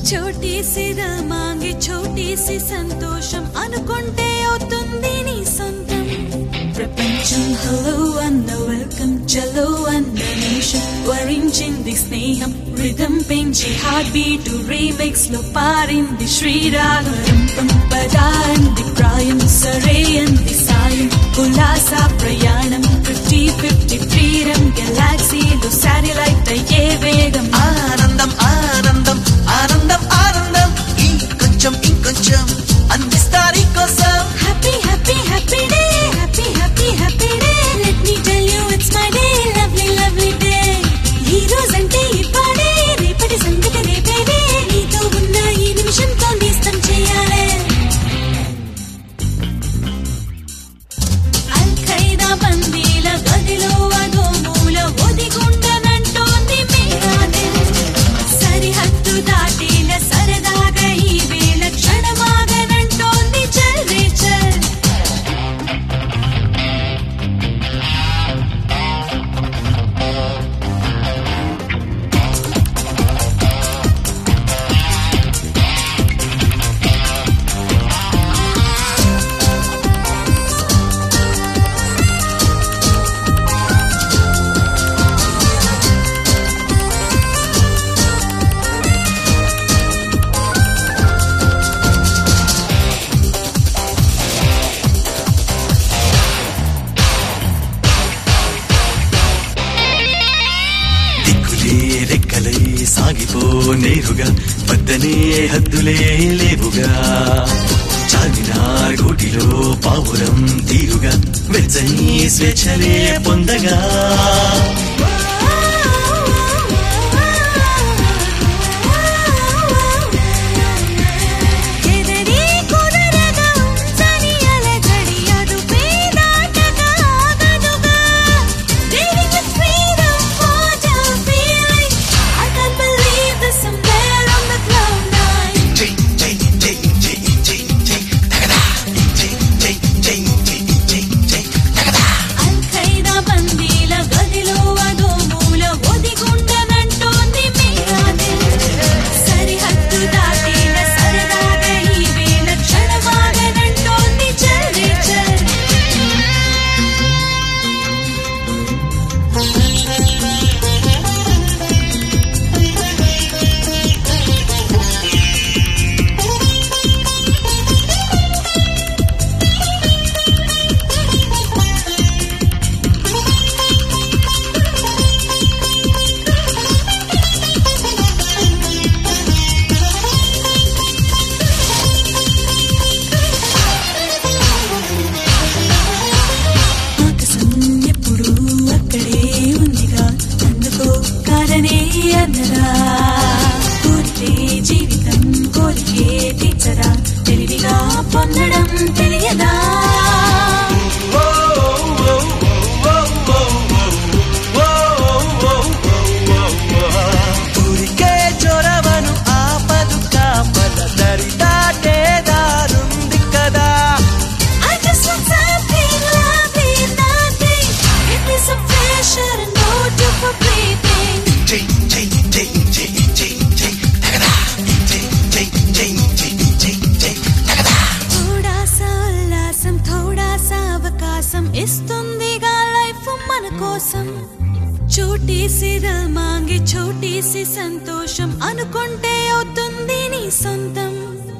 చోటీ సి దిల్ మాంగే చోటీ సి సంతోషం అనుకుంటే అవుతుంది నీ సొంతం ప్రపంచం హలో అన్న వెల్కమ్ చలో అన్న నిమిషం వరించింది స్నేహం రిధం పెంచి హార్ట్ బీట్ రీమిక్స్ లో పారింది శ్రీరాగం పదా అంది ప్రాయం సరే అంది సాయం ఉల్లాస ప్రయాణం ఫిఫ్టీ ఫిఫ్టీ ఫ్రీడమ్ గెలాక్సీలో శాటిలైట్ అయ్యే వేగం ఆనందం ఆనందం ఆనందం ఆనందం ఇంకొంచెం ఇంకొంచెం అందిస్తారు కోసం Happy, happy, happy day. Happy, happy, happy day. Let me tell you it's my day. Lovely, lovely day. ఈ రోజంటే ఇప్పుడే రేపటి సంగతి రేపేదే నీతో ఉన్న ఈ నిమిషంతో నేస్తం చేయాలి అల్ ఖైదా బందీల గదిలో అదో మూల ఒదిగుండనంటోంది మేరా దిల్. సరిహద్దు దాటిన సరదాగా ఈ వేళ క్షణమాగనంటోంది చల్ రే చల్ దిక్కులే రెక్కలై సాగిపో నేరుగా వద్దనే హద్దులే లేవుగా చార్మినార్ గూటిలో పావురం తీరుగా వెచ్చని స్వేచ్ఛలే పొందగా ఎదరి కుదరగా ఉంచని అలజడి అదుపే దాటగా ఆగదుగా. Living with freedom, what a feeling. I can't believe this, I'm there on the cloud nine. జై జై జై జై జై జై తగదా జై జై జై జై జై జై తగదా అల్ ఖైదా బందీల గదిలో అదో మూల ఒదిగుండనంటోంది మేరా దిల్. సరిహద్దు దాటిన సరదాగా ఈ వేళ క్షణమాగనంటోంది చల్ రే చల్ ఆకాశం ఎప్పుడు అక్కడే ఉందిగా అందుకో కాదనే అన్నదా కోరితే జీవితం కోరికే తీర్చదా తెలివిగా పొందడం తెలియదా ఊరికే చొరవను ఆపదు కాపద దరి దాటే దారుంది కదా I just want something lovely, nothing. Give me some fresh air and no too for breathing. జై జై జై జై జై జై తగదా జై జై జై జై జై జై తగదా थोड़ा सा ఉల్లాసం थोड़ा सा అవకాశం ఇస్తుందిగా లైఫ్ మన కోసం చోటీ సి దిల్ మాంగే చోటీ సి సంతోషం అనుకుంటే అవుతుంది నీ సొంతం